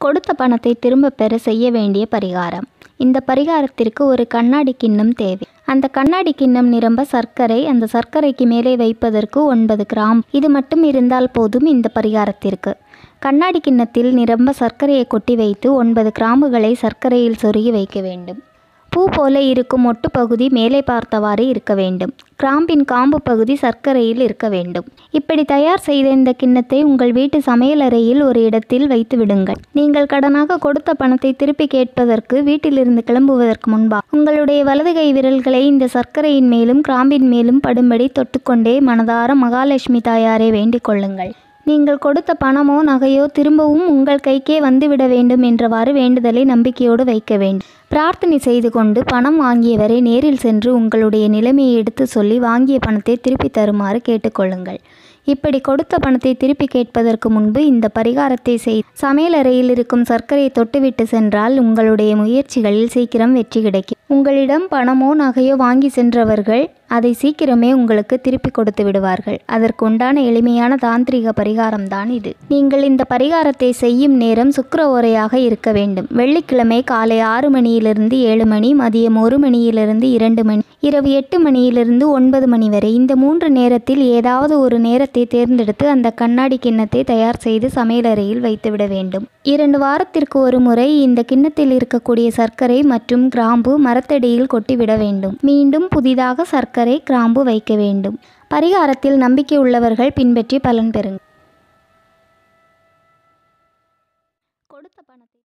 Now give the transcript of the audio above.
கொடுத்த பணத்தை திரும்ப பெற செய்ய வேண்டிய பரிகாரம் இந்த பரிகாரத்திற்கு ஒரு கண்ணாடி கிண்ணம் தேவை அந்த கண்ணாடி கிண்ணம் நிரம்ப சர்க்கரை அந்த சர்க்கரைக்கு மேலே வைப்பதற்கு ஒன்பது கிராம் இது மட்டும் இருந்தால் போதும் இந்த பரிகாரத்திற்கு கண்ணாடி கிண்ணத்தில் நிரம்ப சர்க்கரையை கொட்டி வைத்து ஒன்பது கிராம்புகளை சர்க்கரையில் சொருகி வைக்க வேண்டும் பூ போல இருக்கும் ஒட்டு பகுதி மேலே பார்த்தவாறு இருக்க வேண்டும் கிராம்பின் காம்பு பகுதி சர்க்கரையில் இருக்க வேண்டும் இப்படி தயார் செய்த இந்த கிண்ணத்தை உங்கள் வீட்டு சமையலறையில் ஒரு இடத்தில் வைத்து விடுங்கள் நீங்கள் கடனாக கொடுத்த பணத்தை திருப்பி கேட்பதற்கு வீட்டிலிருந்து கிளம்புவதற்கு முன்பாக உங்களுடைய வலது கை விரல்களை இந்த சர்க்கரையின் மேலும் கிராம்பின் மேலும் படும்படி தொட்டுக்கொண்டே மனதார மகாலட்சுமி தாயாரை வேண்டிக் கொள்ளுங்கள் நீங்கள் கொடுத்த பணமோ நகையோ திரும்பவும் உங்கள் கைக்கே வந்துவிட வேண்டும் என்றவாறு வேண்டுதலை நம்பிக்கையோடு வைக்க வேண்டும் பிரார்த்தனை செய்து கொண்டு பணம் வாங்கியவரை நேரில் சென்று உங்களுடைய நிலைமையை எடுத்து சொல்லி வாங்கிய பணத்தை திருப்பி தருமாறு கேட்டுக்கொள்ளுங்கள் இப்படி கொடுத்த பணத்தை திருப்பி கேட்பதற்கு முன்பு இந்த பரிகாரத்தை செய் சமையலறையில் இருக்கும் சர்க்கரையை தொட்டுவிட்டு சென்றால் உங்களுடைய முயற்சிகளில் சீக்கிரம் வெற்றி கிடைக்கும் உங்களிடம் பணமோ நகையோ வாங்கி சென்றவர்கள் அதை சீக்கிரமே உங்களுக்கு திருப்பி கொடுத்து விடுவார்கள் அதற்குண்டான எளிமையான தாந்திரிக பரிகாரம்தான் இது நீங்கள் இந்த பரிகாரத்தை செய்யும் நேரம் சுக்கிர ஓரையாக இருக்க வேண்டும் வெள்ளிக்கிழமை காலை ஆறு மணியிலிருந்து ஏழு மணி மதியம் ஒரு மணியிலிருந்து இரண்டு மணி இரவு எட்டு மணியிலிருந்து ஒன்பது மணி வரை இந்த மூன்று நேரத்தில் ஏதாவது ஒரு நேரத்தை தேர்ந்தெடுத்து அந்த கண்ணாடி கிண்ணத்தை தயார் செய்து சமையலறையில் வைத்துவிட வேண்டும் இரண்டு வாரத்திற்கு ஒரு முறை இந்த கிண்ணத்தில் இருக்கக்கூடிய சர்க்கரை மற்றும் கிராம்பு மரத்தடியில் கொட்டிவிட வேண்டும் மீண்டும் புதிதாக சர்க்கரை கிராம்பு வைக்க வேண்டும் பரிகாரத்தில் நம்பிக்கை உள்ளவர்கள் பின்பற்றி பலன் பெறுங்கள்